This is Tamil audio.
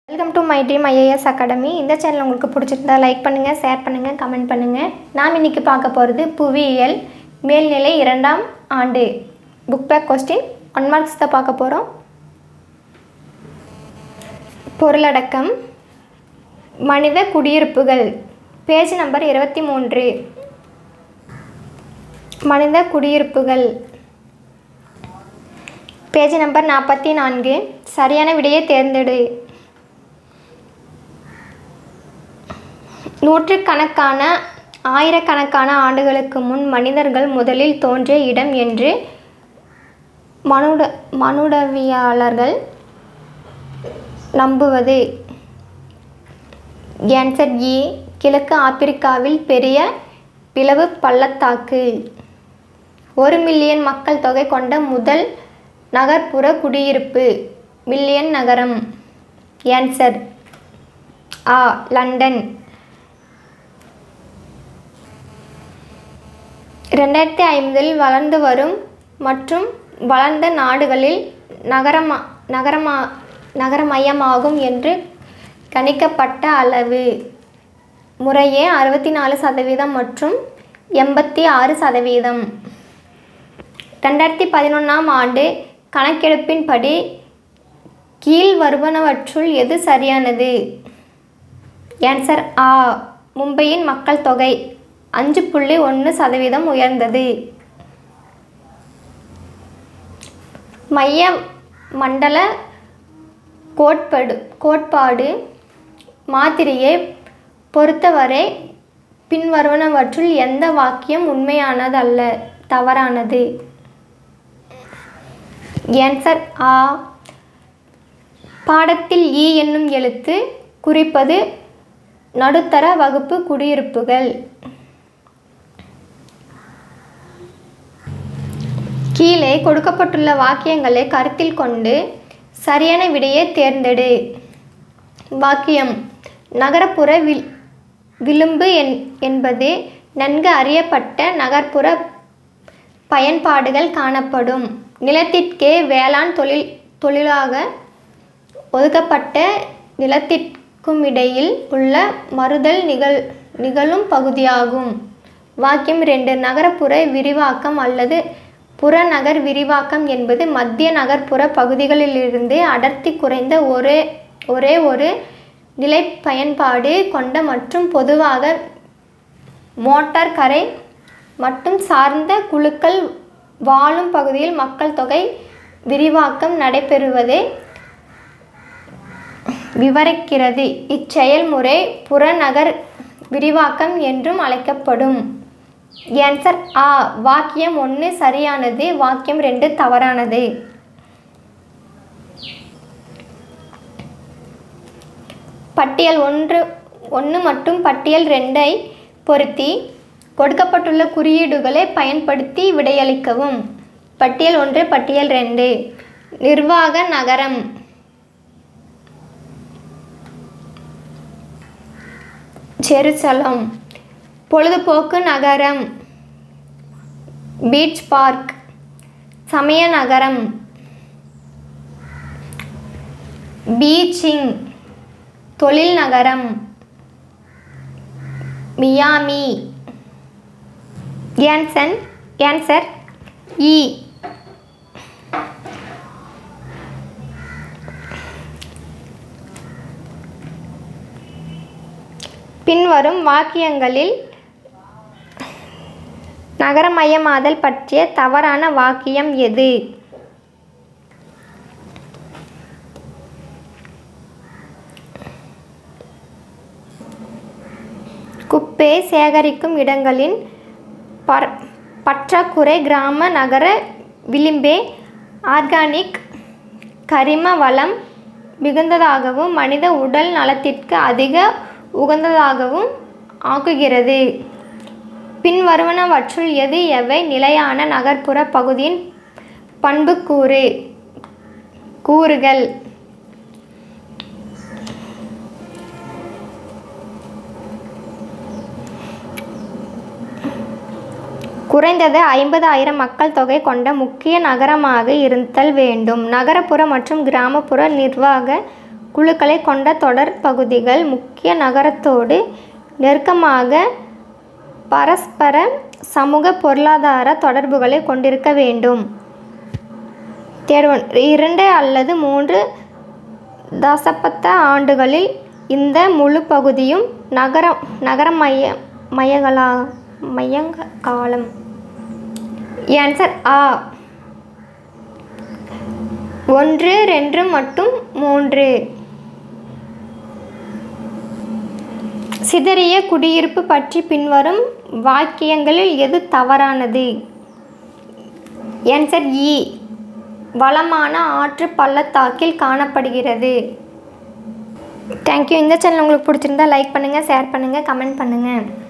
welcome to my dream IAS academy இந்த சேனல் உங்களுக்கு பிடிச்சிருந்தா லைக் பண்ணுங்கள் ஷேர் பண்ணுங்கள் கமெண்ட் பண்ணுங்கள் நாம் இன்றைக்கி பார்க்க போகிறது புவியியல் மேல்நிலை இரண்டாம் ஆண்டு book back question one marks தான் பார்க்க போகிறோம் பொருளடக்கம் மனித குடியிருப்புகள் பேஜ் நம்பர் இருபத்தி மூன்று மனித குடியிருப்புகள் பேஜ் நம்பர் நாற்பத்தி நான்கு சரியான விடையை தேர்ந்தெடு நூற்றுக்கணக்கான ஆயிரக்கணக்கான ஆண்டுகளுக்கு முன் மனிதர்கள் முதலில் தோன்றிய இடம் என்று மனுட மனுடவியாளர்கள் நம்புவது ஆன்சர் ஏ கிழக்கு ஆப்பிரிக்காவில் பெரிய பிளவு பள்ளத்தாக்கு ஒரு மில்லியன் மக்கள் தொகை கொண்ட முதல் நகர்ப்புற குடியிருப்பு மில்லியன் நகரம் ஆன்சர் ஆ லண்டன் ரெண்டாயிரத்தி ஐம்பதில் வளர்ந்து வரும் மற்றும் வளர்ந்த நாடுகளில் நகரமா நகரமா நகரமயமாகும் என்று கணிக்கப்பட்ட அளவு முறையே அறுபத்தி நாலு சதவீதம் மற்றும் எண்பத்தி ஆறு சதவீதம் ரெண்டாயிரத்தி பதினொன்றாம் ஆண்டு கணக்கெடுப்பின்படி கீழ் வருவனவற்றுள் எது சரியானது ஆன்சர் ஆ மும்பையின் மக்கள் தொகை அஞ்சு புள்ளி ஒன்று சதவீதம் உயர்ந்தது மைய மண்டல கோட்பாடு கோட்பாடு மாதிரியை பொறுத்தவரை பின்வருவனவற்றுள் எந்த வாக்கியம் உண்மையானதல்ல தவறானது ஆன்சர் ஆ பாடத்தில் ஈ என்னும் எழுத்து குறிப்பது நடுத்தர வகுப்பு குடியிருப்புகள் கீழே கொடுக்கப்பட்டுள்ள வாக்கியங்களை கருத்தில் கொண்டு சரியான விடையை தேர்ந்தெடு வாக்கியம் நகரப்புற வில் விளிம்பு என் என்பது நன்கு அறியப்பட்ட நகர்ப்புற பயன்பாடுகள் காணப்படும் நிலத்திற்கே வேளாண் தொழில் தொழிலாக ஒதுக்கப்பட்ட நிலத்திற்கும் இடையில் உள்ள மறுதல் நிகழ் நிகழும் பகுதியாகும் வாக்கியம் ரெண்டு நகரப்புற விரிவாக்கம் அல்லது புறநகர் விரிவாக்கம் என்பது மத்திய நகர்ப்புற பகுதிகளிலிருந்து அடர்த்தி குறைந்த ஒரே ஒரே ஒரு நிலை பயன்பாடு கொண்ட மற்றும் பொதுவாக மோட்டார் கரை மட்டும் சார்ந்த குழுக்கள் வாழும் பகுதியில் மக்கள் தொகை விரிவாக்கம் நடைபெறுவதை விவரிக்கிறது இச்செயல்முறை புறநகர் விரிவாக்கம் என்றும் அழைக்கப்படும் ஆன்சர் ஆ வாக்கியம் ஒன்று சரியானது வாக்கியம் ரெண்டு தவறானது பட்டியல் ஒன்று ஒன்று மற்றும் பட்டியல் ரெண்டை பொருத்தி கொடுக்கப்பட்டுள்ள குறியீடுகளை பயன்படுத்தி விடையளிக்கவும் பட்டியல் ஒன்று பட்டியல் ரெண்டு நிர்வாக நகரம் ஜெருசலம் பொழுதுபோக்கு நகரம் பீச் பார்க் சமய நகரம் பீச்சிங் தொழில் நகரம் மியாமி ஆன்சன் ஆன்சர் இ பின்வரும் வாக்கியங்களில் நகரமயமாதல் பற்றிய தவறான வாக்கியம் எது குப்பை சேகரிக்கும் இடங்களின் பர் பற்றாக்குறை கிராம நகர விளிம்பே ஆர்கானிக் கரிம வளம் மிகுந்ததாகவும் மனித உடல் நலத்திற்கு அதிக உகந்ததாகவும் ஆக்குகிறது பின்வருவனவற்றுள் எது எவை நிலையான நகர்ப்புற பகுதியின் பண்புக்கூறு கூறுகள் குறைந்தது ஐம்பதாயிரம் மக்கள் தொகை கொண்ட முக்கிய நகரமாக இருத்தல் வேண்டும் நகரப்புற மற்றும் கிராமப்புற நிர்வாக குழுக்களை கொண்ட தொடர் பகுதிகள் முக்கிய நகரத்தோடு நெருக்கமாக பரஸ்பர சமூக பொருளாதார தொடர்புகளை கொண்டிருக்க வேண்டும் தேர்ட் ஒன் இரண்டு அல்லது மூன்று தசபத்த ஆண்டுகளில் இந்த முழு பகுதியும் நகர நகரமய மயங்களா மையங்க காலம் ஆன்சர் ஆ ஒன்று ரெண்டு மற்றும் மூன்று சிதறிய குடியிருப்பு பற்றி பின்வரும் வாக்கியங்களில் எது தவறானது ஆன்சர் இ வளமான ஆற்று பள்ளத்தாக்கில் காணப்படுகிறது தேங்க்யூ இந்த சேனல் உங்களுக்கு பிடிச்சிருந்தா லைக் பண்ணுங்கள் ஷேர் பண்ணுங்கள் கமெண்ட் பண்ணுங்கள்